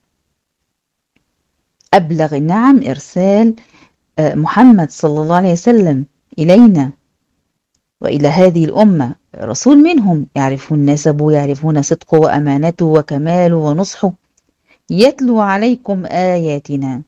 أبلغ النعم إرسال محمد صلى الله عليه وسلم إلينا وإلى هذه الأمة رسول منهم يعرفون نسبه يعرفون صدقه وأمانته وكماله ونصحه يتلو عليكم آياتنا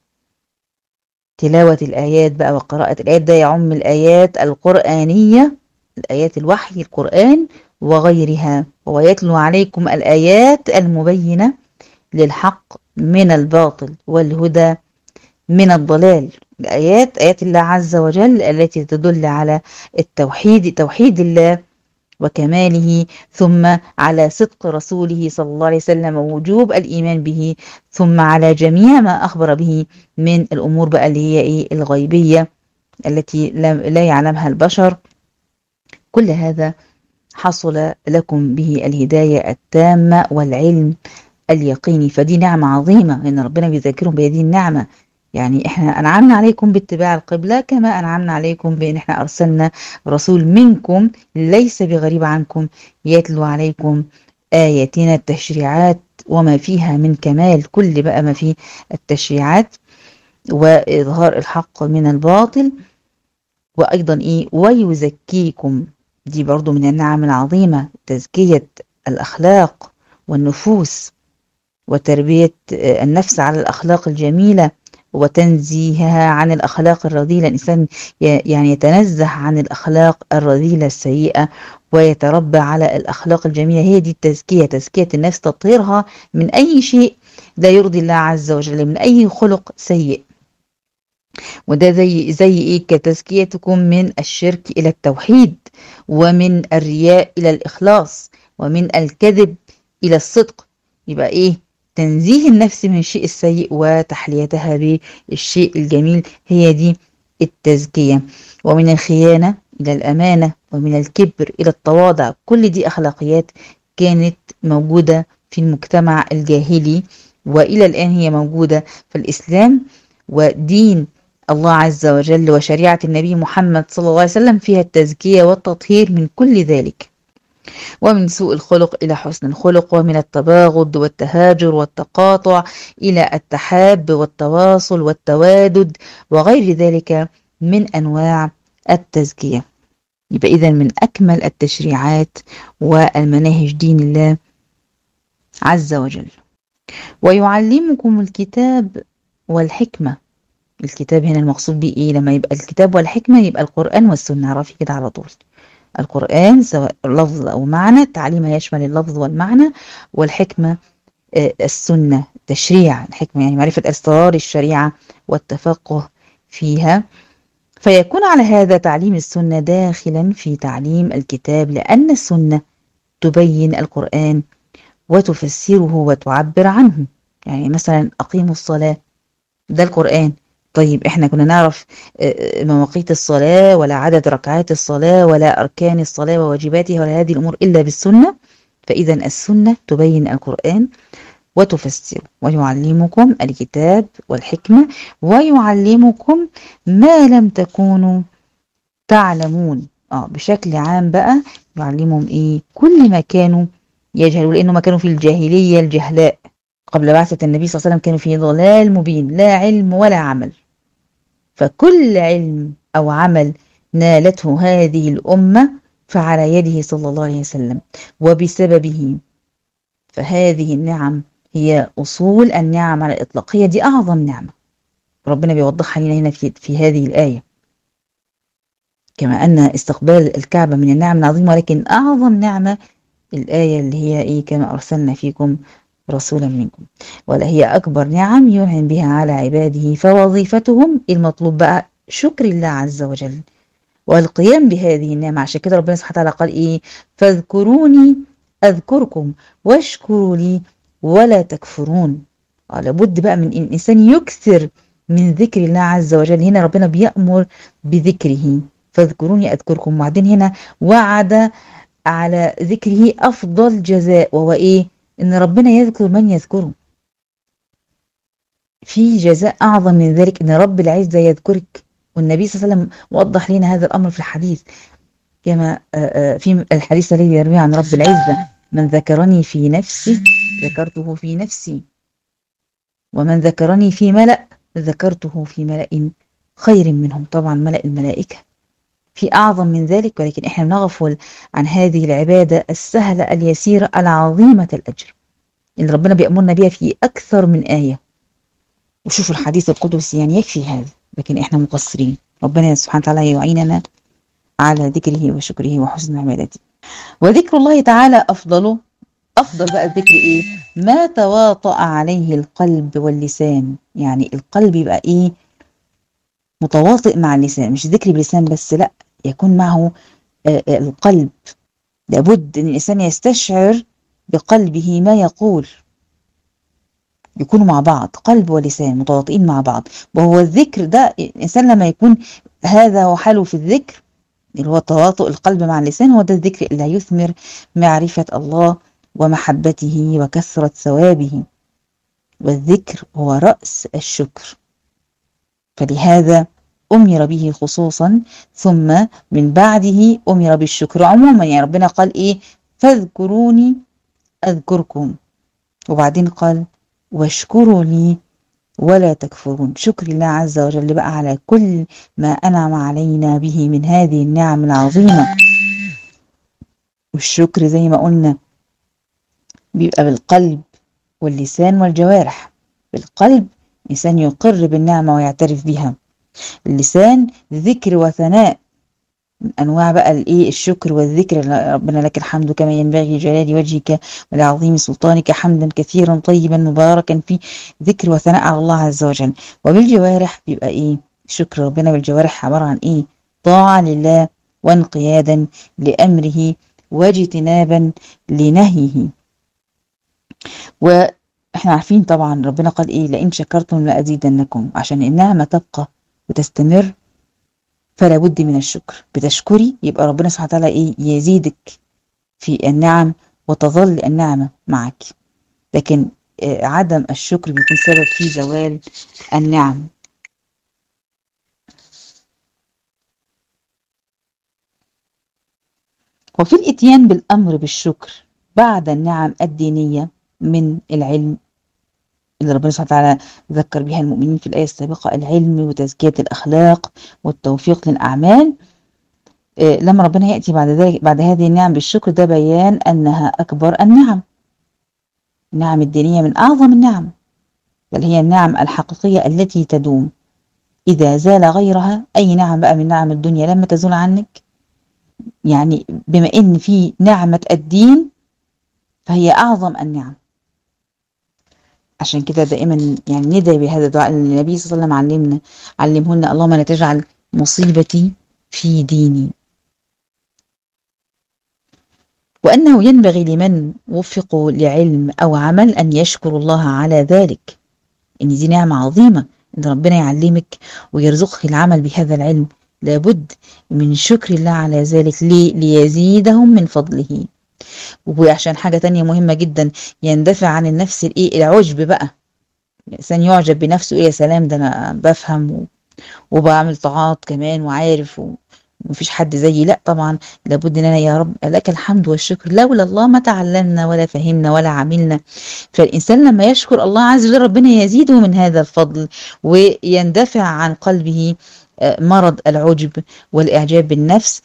تلاوة الآيات بقى وقراءة الآيات ده يعم الآيات القرآنية الآيات الوحي القرآن وغيرها ويتلو عليكم الآيات المبينة للحق من الباطل والهدى من الضلال الآيات آيات الله عز وجل التي تدل على التوحيد توحيد الله وكماله ثم على صدق رسوله صلى الله عليه وسلم ووجوب الإيمان به ثم على جميع ما أخبر به من الأمور بقى اللي هي إيه الغيبية التي لا يعلمها البشر كل هذا حصل لكم به الهداية التامة والعلم اليقيني فدي نعمة عظيمة إن ربنا بيذكرهم بهذه النعمة يعني احنا انعمنا عليكم باتباع القبلة كما انعمنا عليكم بان احنا ارسلنا رسول منكم ليس بغريب عنكم يتلو عليكم اياتنا التشريعات وما فيها من كمال كل بقى ما فيه التشريعات واظهار الحق من الباطل وايضا ايه ويزكيكم دي برضو من النعم العظيمة تزكية الاخلاق والنفوس وتربية النفس على الاخلاق الجميله وتنزيهها عن الأخلاق الرذيلة الإنسان يعني يتنزه عن الأخلاق الرذيلة السيئة ويتربى على الأخلاق الجميلة هي دي التزكية تزكية النفس تطهيرها من أي شيء لا يرضي الله عز وجل من أي خلق سيء وده زي زي ايه كتزكيتكم من الشرك الى التوحيد ومن الرياء الى الاخلاص ومن الكذب الى الصدق يبقى ايه تنزيه النفس من الشيء السيء وتحليتها بالشيء الجميل هي دي التزكية ومن الخيانة إلى الأمانة ومن الكبر إلى التواضع كل دي أخلاقيات كانت موجودة في المجتمع الجاهلي وإلى الآن هي موجودة في الإسلام ودين الله عز وجل وشريعة النبي محمد صلى الله عليه وسلم فيها التزكية والتطهير من كل ذلك ومن سوء الخلق إلى حسن الخلق ومن التباغض والتهاجر والتقاطع إلى التحاب والتواصل والتوادد وغير ذلك من أنواع التزكية يبقى إذا من أكمل التشريعات والمناهج دين الله عز وجل ويعلمكم الكتاب والحكمة الكتاب هنا المقصود به إيه لما يبقى الكتاب والحكمة يبقى القرآن والسنة عرفي كده على طول القرآن سواء لفظ أو معنى التعليم يشمل اللفظ والمعنى والحكمة السنة تشريع الحكمة يعني معرفة أسرار الشريعة والتفقه فيها فيكون على هذا تعليم السنة داخلا في تعليم الكتاب لأن السنة تبين القرآن وتفسره وتعبر عنه يعني مثلا أقيموا الصلاة ده القرآن طيب احنا كنا نعرف مواقيت الصلاة ولا عدد ركعات الصلاة ولا أركان الصلاة وواجباتها ولا هذه الأمور إلا بالسنة فإذا السنة تبين القرآن وتفسره ويعلمكم الكتاب والحكمة ويعلمكم ما لم تكونوا تعلمون اه بشكل عام بقى يعلمهم ايه كل ما كانوا يجهلوا لانه ما كانوا في الجاهلية الجهلاء قبل بعثة النبي صلى الله عليه وسلم كانوا في ضلال مبين لا علم ولا عمل فكل علم أو عمل نالته هذه الأمة فعلى يده صلى الله عليه وسلم وبسببه فهذه النعم هي أصول النعم على الإطلاق هي دي أعظم نعمة ربنا بيوضحها لنا هنا في, في هذه الآية كما أن استقبال الكعبة من النعم العظيمة ولكن أعظم نعمة الآية اللي هي إيه كما أرسلنا فيكم رسولا منكم ولا هي أكبر نعم ينعم بها على عباده فوظيفتهم المطلوب بقى شكر الله عز وجل والقيام بهذه النعمة عشان كده ربنا سبحانه وتعالى قال إيه فاذكروني أذكركم واشكروا لي ولا تكفرون لابد بقى من إن الإنسان يكثر من ذكر الله عز وجل هنا ربنا بيأمر بذكره فاذكروني أذكركم وبعدين هنا وعد على ذكره أفضل جزاء وهو إيه إن ربنا يذكر من يذكره في جزاء أعظم من ذلك إن رب العزة يذكرك والنبي صلى الله عليه وسلم وضح لنا هذا الأمر في الحديث كما في الحديث الذي يرويه عن رب العزة من ذكرني في نفسي ذكرته في نفسي ومن ذكرني في ملأ ذكرته في ملأ خير منهم طبعا ملأ الملائكة في أعظم من ذلك ولكن إحنا بنغفل عن هذه العبادة السهلة اليسيرة العظيمة الأجر اللي ربنا بيأمرنا بها في أكثر من آية وشوفوا الحديث القدسي يعني يكفي هذا لكن إحنا مقصرين ربنا سبحانه وتعالى يعيننا على ذكره وشكره وحسن عبادته وذكر الله تعالى أفضل أفضل بقى الذكر إيه ما تواطأ عليه القلب واللسان يعني القلب يبقى إيه متواطئ مع اللسان مش ذكر بلسان بس لا يكون معه القلب لابد ان الانسان يستشعر بقلبه ما يقول يكونوا مع بعض قلب ولسان متواطئين مع بعض وهو الذكر ده الانسان لما يكون هذا هو حاله في الذكر اللي هو تواطؤ القلب مع اللسان هو ده الذكر اللي هيثمر معرفة الله ومحبته وكثرة ثوابه والذكر هو رأس الشكر فلهذا أمر به خصوصا ثم من بعده أمر بالشكر عموما يعني ربنا قال إيه فاذكروني أذكركم وبعدين قال واشكروا لي ولا تكفرون شكر الله عز وجل بقى على كل ما أنعم علينا به من هذه النعم العظيمة والشكر زي ما قلنا بيبقى بالقلب واللسان والجوارح بالقلب إنسان يقر بالنعمة ويعترف بها اللسان ذكر وثناء من انواع بقى الايه الشكر والذكر ربنا لك الحمد كما ينبغي جلال وجهك ولعظيم سلطانك حمدا كثيرا طيبا مباركا فيه ذكر وثناء على الله عز وجل وبالجوارح بيبقى ايه شكر ربنا بالجوارح عباره عن ايه طاعه لله وانقيادا لامره واجتنابا لنهيه واحنا عارفين طبعا ربنا قال ايه لئن شكرتم لازيدنكم عشان النعمه تبقى وتستمر فلا بد من الشكر بتشكري يبقى ربنا سبحانه وتعالى ايه يزيدك في النعم وتظل النعمة معك لكن عدم الشكر بيكون سبب في زوال النعم وفي الاتيان بالأمر بالشكر بعد النعم الدينية من العلم اللي ربنا سبحانه وتعالى ذكر بها المؤمنين في الآية السابقة العلم وتزكية الأخلاق والتوفيق للأعمال إيه لما ربنا يأتي بعد ذلك بعد هذه النعم بالشكر ده بيان أنها أكبر النعم النعم الدينية من أعظم النعم بل هي النعم الحقيقية التي تدوم إذا زال غيرها أي نعم بقى من نعم الدنيا لما تزول عنك يعني بما إن في نعمة الدين فهي أعظم النعم عشان كده دائما يعني ندعي بهذا الدعاء النبي صلى الله عليه وسلم علمنا علمهن اللهم لا تجعل مصيبتي في ديني وأنه ينبغي لمن وفقوا لعلم أو عمل أن يشكر الله على ذلك إن دي نعمة عظيمة إن ربنا يعلمك ويرزقك العمل بهذا العلم لابد من شكر الله على ذلك ليه؟ ليزيدهم من فضله وعشان حاجة تانية مهمة جدا يندفع عن النفس الايه العجب بقى الإنسان يعجب بنفسه ايه يا سلام ده أنا بفهم وبعمل طاعات كمان وعارف ومفيش حد زيي لا طبعا لابد اننا يا رب لك الحمد والشكر لولا الله ما تعلمنا ولا فهمنا ولا عملنا فالانسان لما يشكر الله عز وجل ربنا يزيده من هذا الفضل ويندفع عن قلبه مرض العجب والاعجاب بالنفس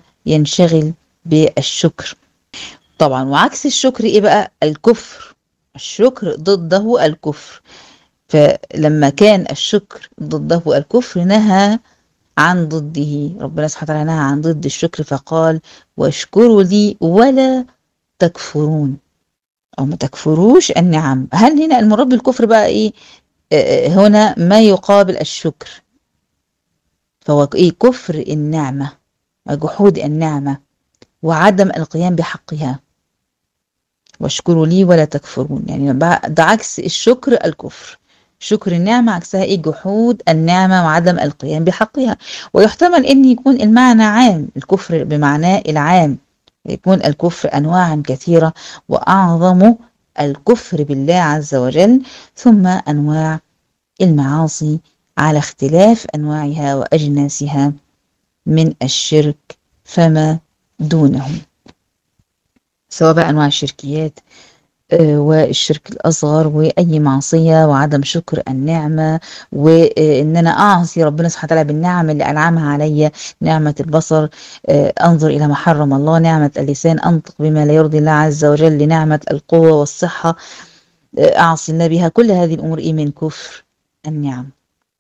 فينشغل بالشكر طبعا وعكس الشكر ايه بقى الكفر الشكر ضده الكفر فلما كان الشكر ضده الكفر نهى عن ضده ربنا سبحانه وتعالى نهى عن ضد الشكر فقال واشكروا لي ولا تكفرون أو ما تكفروش النعم هل هنا المراد بالكفر بقى إيه آه، هنا ما يقابل الشكر فهو إيه كفر النعمة وجحود النعمة وعدم القيام بحقها واشكروا لي ولا تكفرون يعني ده عكس الشكر الكفر شكر النعمة عكسها ايه جحود النعمة وعدم القيام بحقها ويحتمل ان يكون المعنى عام الكفر بمعناه العام يكون الكفر انواعا كثيرة واعظم الكفر بالله عز وجل ثم انواع المعاصي على اختلاف انواعها واجناسها من الشرك فما دونه سواء بقى انواع الشركيات والشرك الأصغر وأي معصية وعدم شكر النعمة وإن أنا أعصي ربنا سبحانه وتعالى بالنعم اللي أنعمها عليا نعمة البصر أنظر إلى ما حرم الله نعمة اللسان أنطق بما لا يرضي الله عز وجل لنعمة القوة والصحة أعصي الله بها كل هذه الأمور إيه من كفر النعم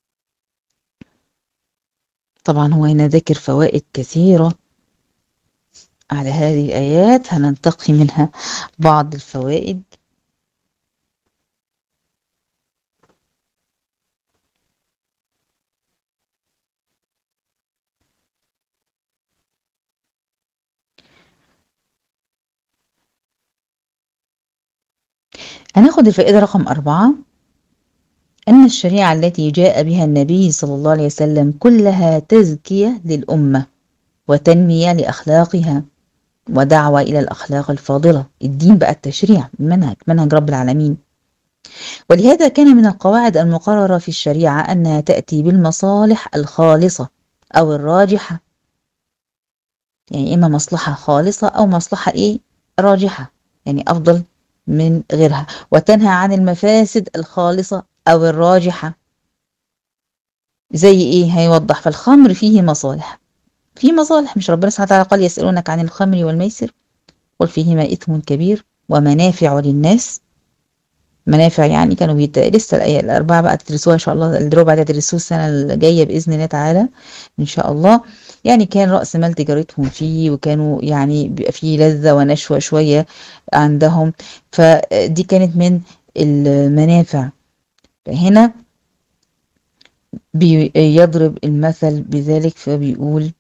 طبعا هو هنا ذكر فوائد كثيرة على هذه الآيات هننتقي منها بعض الفوائد هناخد الفائدة رقم أربعة أن الشريعة التي جاء بها النبي صلى الله عليه وسلم كلها تزكية للأمة وتنمية لأخلاقها ودعوة إلى الأخلاق الفاضلة الدين بقى التشريع منهج منهج رب العالمين ولهذا كان من القواعد المقررة في الشريعة أنها تأتي بالمصالح الخالصة أو الراجحة يعني إما مصلحة خالصة أو مصلحة إيه راجحة يعني أفضل من غيرها وتنهى عن المفاسد الخالصة أو الراجحة زي إيه هيوضح فالخمر فيه مصالح في مصالح مش ربنا سبحانه وتعالى قال يسألونك عن الخمر والميسر قل فيهما إثم كبير ومنافع للناس منافع يعني كانوا بيت... لسه الآية الأربعة بقى تدرسوها إن شاء الله الربع ده تدرسوه السنة الجاية بإذن الله تعالى إن شاء الله يعني كان رأس مال تجارتهم فيه وكانوا يعني بيبقى فيه لذة ونشوة شوية عندهم فدي كانت من المنافع هنا بيضرب المثل بذلك فبيقول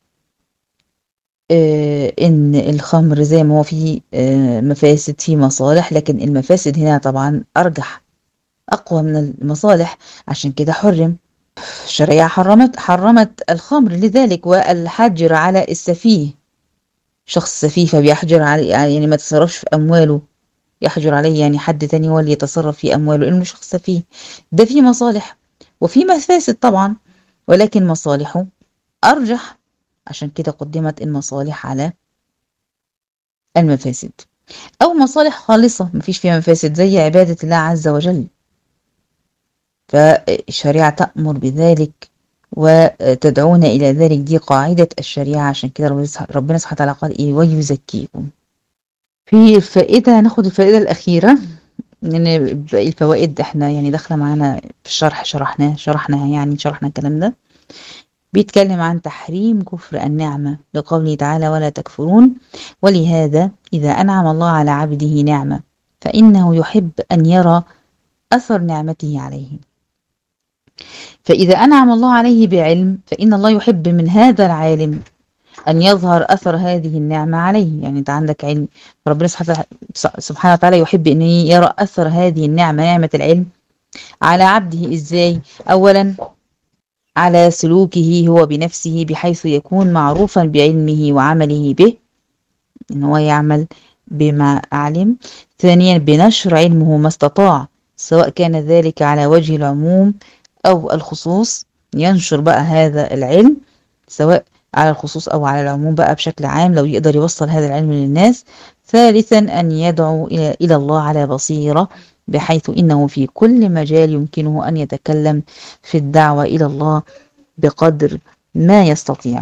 آه ان الخمر زي ما هو فيه آه مفاسد فيه مصالح لكن المفاسد هنا طبعا ارجح اقوى من المصالح عشان كده حرم الشريعة حرمت حرمت الخمر لذلك والحجر على السفيه شخص سفيه فبيحجر عليه يعني ما تصرفش في امواله يحجر عليه يعني حد تاني هو اللي يتصرف في امواله لانه شخص سفيه ده فيه مصالح وفي مفاسد طبعا ولكن مصالحه ارجح عشان كده قدمت المصالح على المفاسد أو مصالح خالصة مفيش فيها مفاسد زي عبادة الله عز وجل فالشريعة تأمر بذلك وتدعونا إلى ذلك دي قاعدة الشريعة عشان كده ربنا سبحانه وتعالى قال إيه ويزكيكم في الفائدة ناخد الفائدة الأخيرة لأن باقي الفوائد احنا يعني داخلة معانا في الشرح شرحناه شرحناها يعني شرحنا الكلام ده بيتكلم عن تحريم كفر النعمة لقوله تعالى ولا تكفرون ولهذا إذا أنعم الله على عبده نعمة فإنه يحب أن يرى أثر نعمته عليه فإذا أنعم الله عليه بعلم فإن الله يحب من هذا العالم أن يظهر أثر هذه النعمة عليه يعني أنت عندك علم ربنا سبحانه وتعالى يحب أن يرى أثر هذه النعمة نعمة العلم على عبده إزاي أولا على سلوكه هو بنفسه بحيث يكون معروفا بعلمه وعمله به إن هو يعمل بما علم ثانيا بنشر علمه ما استطاع سواء كان ذلك على وجه العموم أو الخصوص ينشر بقى هذا العلم سواء على الخصوص أو على العموم بقى بشكل عام لو يقدر يوصل هذا العلم للناس ثالثا أن يدعو إلى الله على بصيرة بحيث إنه في كل مجال يمكنه أن يتكلم في الدعوة إلى الله بقدر ما يستطيع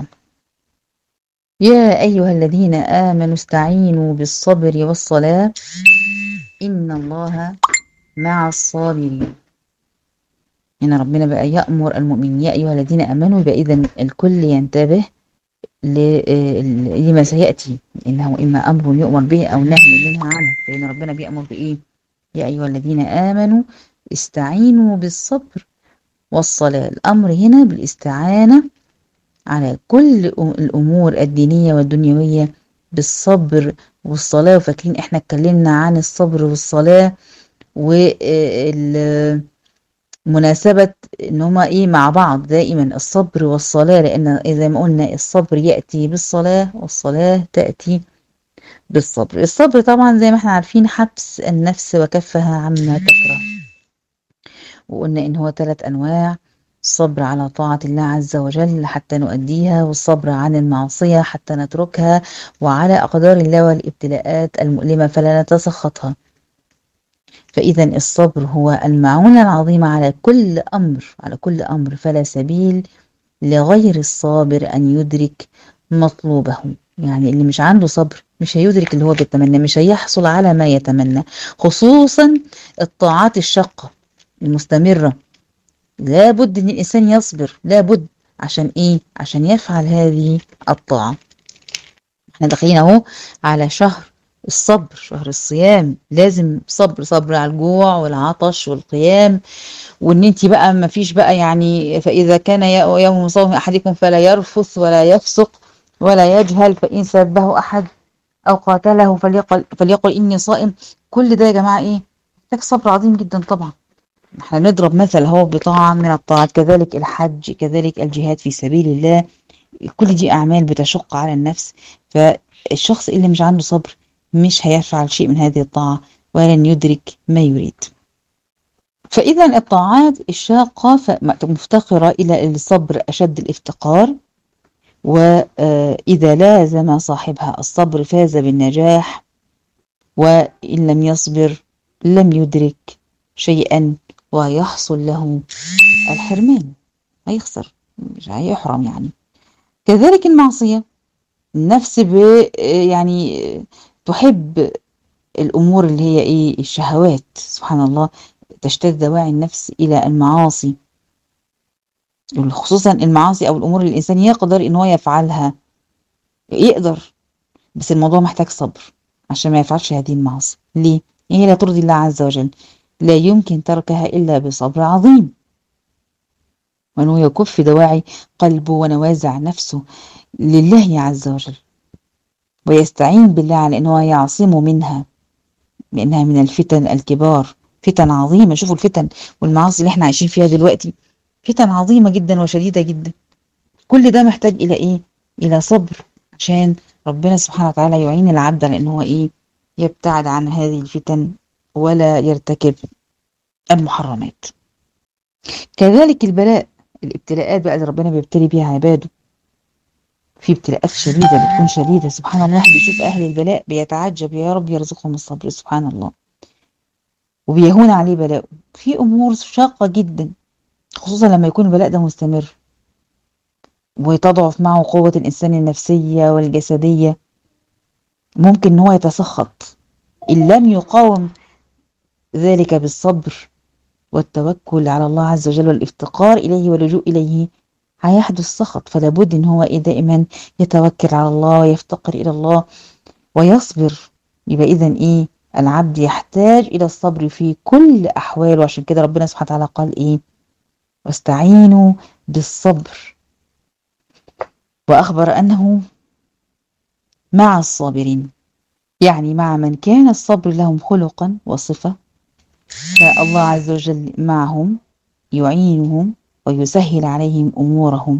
يا أيها الذين آمنوا استعينوا بالصبر والصلاة إن الله مع الصابرين هنا ربنا بقى يأمر المؤمنين يا أيها الذين آمنوا يبقى إذا الكل ينتبه لما سيأتي إنه إما أمر يؤمر به أو نهي منه عنه لأن ربنا بيأمر بإيه يا أيها الذين آمنوا استعينوا بالصبر والصلاة الأمر هنا بالاستعانة على كل الأمور الدينية والدنيوية بالصبر والصلاة وفاكرين إحنا اتكلمنا عن الصبر والصلاة ومناسبة إن هما إيه مع بعض دائما الصبر والصلاة لأن زي ما قلنا الصبر يأتي بالصلاة والصلاة تأتي بالصبر الصبر طبعا زي ما احنا عارفين حبس النفس وكفها عما تكره وقلنا إن هو ثلاث أنواع الصبر على طاعة الله عز وجل حتى نؤديها والصبر عن المعصية حتى نتركها وعلى أقدار الله والابتلاءات المؤلمة فلا نتسخطها فإذا الصبر هو المعونة العظيمة على كل أمر على كل أمر فلا سبيل لغير الصابر أن يدرك مطلوبه يعني اللي مش عنده صبر مش هيدرك اللي هو بيتمنى مش هيحصل على ما يتمنى خصوصا الطاعات الشاقة المستمرة لابد ان الانسان يصبر لابد عشان ايه عشان يفعل هذه الطاعة احنا داخلين اهو على شهر الصبر شهر الصيام لازم صبر صبر على الجوع والعطش والقيام وان انت بقى ما فيش بقى يعني فاذا كان يوم صوم احدكم فلا يرفث ولا يفسق ولا يجهل فان سبه احد او قاتله فليقل فليقل اني صائم كل ده يا جماعه ايه محتاج صبر عظيم جدا طبعا احنا نضرب مثل هو بطاعة من الطاعات كذلك الحج كذلك الجهاد في سبيل الله كل دي أعمال بتشق على النفس فالشخص اللي مش عنده صبر مش هيفعل شيء من هذه الطاعة ولن يدرك ما يريد فإذا الطاعات الشاقة مفتقرة إلى الصبر أشد الافتقار وإذا لازم صاحبها الصبر فاز بالنجاح وإن لم يصبر لم يدرك شيئا ويحصل له الحرمان هيخسر مش هيحرم يعني كذلك المعصية النفس ب يعني تحب الأمور اللي هي إيه الشهوات سبحان الله تشتد دواعي النفس إلى المعاصي خصوصا المعاصي أو الأمور اللي الإنسان يقدر إن هو يفعلها يقدر بس الموضوع محتاج صبر عشان ما يفعلش هذه المعاصي ليه؟ هي لا ترضي الله عز وجل لا يمكن تركها إلا بصبر عظيم وأنه يكف دواعي قلبه ونوازع نفسه لله عز وجل ويستعين بالله على أنه يعصمه منها لأنها من الفتن الكبار فتن عظيمة شوفوا الفتن والمعاصي اللي احنا عايشين فيها دلوقتي فتن عظيمة جدا وشديدة جدا كل ده محتاج إلى إيه؟ إلى صبر عشان ربنا سبحانه وتعالى يعين العبد على أنه إيه؟ يبتعد عن هذه الفتن ولا يرتكب المحرمات كذلك البلاء الابتلاءات بقى اللي ربنا بيبتلي بيها عباده في ابتلاءات شديدة بتكون شديدة سبحان الله بيشوف أهل البلاء بيتعجب يا رب يرزقهم الصبر سبحان الله وبيهون عليه بلاءه في أمور شاقة جدا خصوصا لما يكون البلاء ده مستمر وتضعف معه قوة الإنسان النفسية والجسدية ممكن ان هو يتسخط إن لم يقاوم ذلك بالصبر والتوكل على الله عز وجل والافتقار إليه واللجوء إليه هيحدث سخط فلا بد ان هو إيه دائما يتوكل على الله ويفتقر إلى الله ويصبر يبقى إذا إيه العبد يحتاج إلى الصبر في كل أحواله وعشان كده ربنا سبحانه وتعالى قال إيه واستعينوا بالصبر وأخبر أنه مع الصابرين يعني مع من كان الصبر لهم خلقا وصفة فالله عز وجل معهم يعينهم ويسهل عليهم أمورهم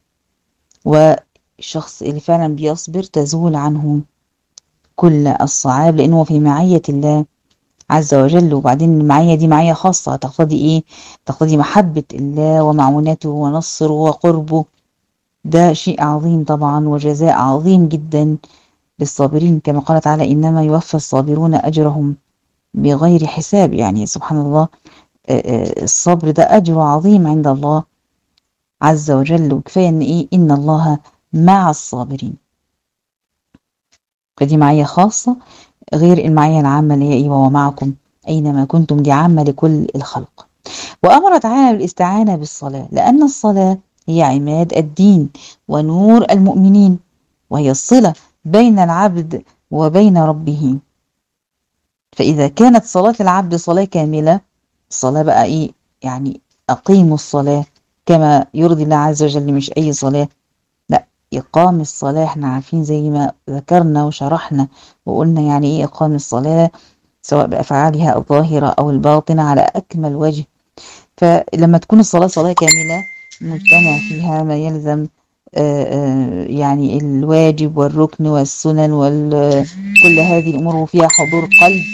والشخص اللي فعلا بيصبر تزول عنه كل الصعاب لأنه في معية الله عز وجل وبعدين المعية دي معية خاصة تقتضي إيه؟ تقتضي محبة الله ومعونته ونصره وقربه ده شيء عظيم طبعا وجزاء عظيم جدا للصابرين كما قال تعالى إنما يوفى الصابرون أجرهم بغير حساب يعني سبحان الله الصبر ده أجر عظيم عند الله عز وجل وكفاية إن إيه إن الله مع الصابرين فدي معية خاصة غير المعية العامة اللي هي إيه وهو معكم أينما كنتم دي عامة لكل الخلق وأمر تعالى بالاستعانة بالصلاة لأن الصلاة هي عماد الدين ونور المؤمنين وهي الصلة بين العبد وبين ربه فإذا كانت صلاة العبد صلاة كاملة الصلاة بقى إيه يعني أقيموا الصلاة كما يرضي الله عز وجل مش أي صلاة لا إقام الصلاة احنا عارفين زي ما ذكرنا وشرحنا وقلنا يعني إيه إقام الصلاة سواء بأفعالها الظاهرة أو الباطنة على أكمل وجه فلما تكون الصلاة صلاة كاملة مجتمع فيها ما يلزم يعني الواجب والركن والسنن وكل هذه الأمور وفيها حضور قلب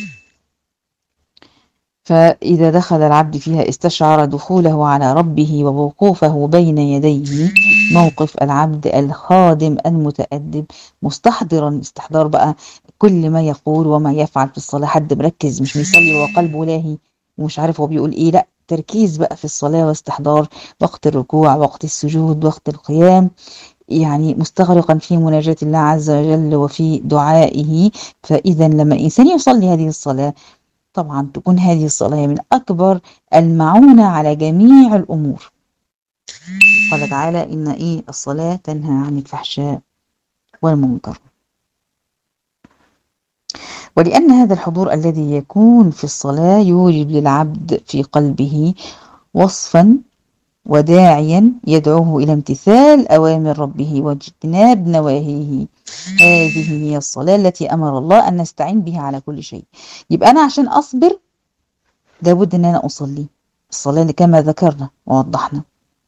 فإذا دخل العبد فيها استشعر دخوله على ربه ووقوفه بين يديه موقف العبد الخادم المتأدب مستحضرا استحضار بقى كل ما يقول وما يفعل في الصلاة حد مركز مش بيصلي وقلبه لاهي ومش عارف هو بيقول ايه لا تركيز بقى في الصلاة واستحضار وقت الركوع وقت السجود وقت القيام يعني مستغرقا في مناجاة الله عز وجل وفي دعائه فإذا لما الإنسان يصلي هذه الصلاة طبعا تكون هذه الصلاة من أكبر المعونة على جميع الأمور قال تعالى إن إيه الصلاة تنهى عن الفحشاء والمنكر ولأن هذا الحضور الذي يكون في الصلاة يوجب للعبد في قلبه وصفا وداعيا يدعوه إلى امتثال أوامر ربه واجتناب نواهيه هذه هي الصلاة التي أمر الله أن نستعين بها على كل شيء يبقى أنا عشان أصبر لابد أن أنا أصلي الصلاة كما ذكرنا ووضحنا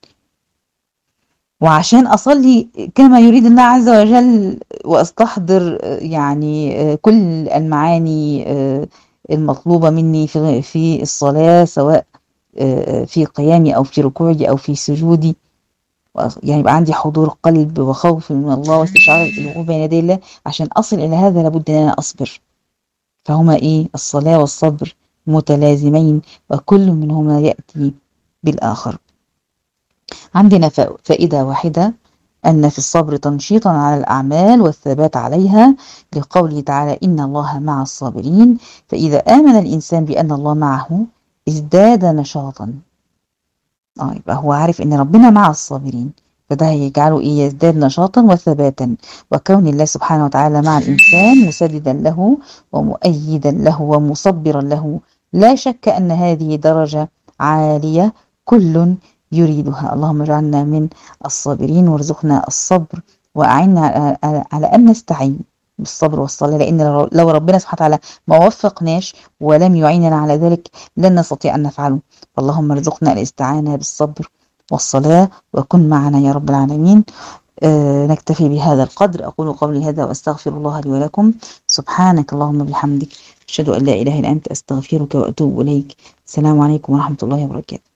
وعشان أصلي كما يريد الله عز وجل وأستحضر يعني كل المعاني المطلوبة مني في الصلاة سواء في قيامي أو في ركوعي أو في سجودي يعني يبقى عندي حضور قلب وخوف من الله واستشعار الوقوف بين يدي الله عشان أصل إلى هذا لابد أن أنا أصبر فهما إيه الصلاة والصبر متلازمين وكل منهما يأتي بالآخر عندنا فائدة واحدة أن في الصبر تنشيطا على الأعمال والثبات عليها لقوله تعالى إن الله مع الصابرين فإذا آمن الإنسان بأن الله معه ازداد نشاطا اه يبقى هو عارف ان ربنا مع الصابرين فده هيجعله ايه يزداد نشاطا وثباتا وكون الله سبحانه وتعالى مع الانسان مسددا له ومؤيدا له ومصبرا له لا شك ان هذه درجه عاليه كل يريدها اللهم اجعلنا من الصابرين وارزقنا الصبر واعنا على ان نستعين بالصبر والصلاة لأن لو ربنا سبحانه وتعالى ما وفقناش ولم يعيننا على ذلك لن نستطيع أن نفعله اللهم ارزقنا الاستعانة بالصبر والصلاة وكن معنا يا رب العالمين آه نكتفي بهذا القدر أقول قولي هذا وأستغفر الله لي ولكم سبحانك اللهم بحمدك أشهد أن لا إله إلا أنت أستغفرك وأتوب إليك السلام عليكم ورحمة الله وبركاته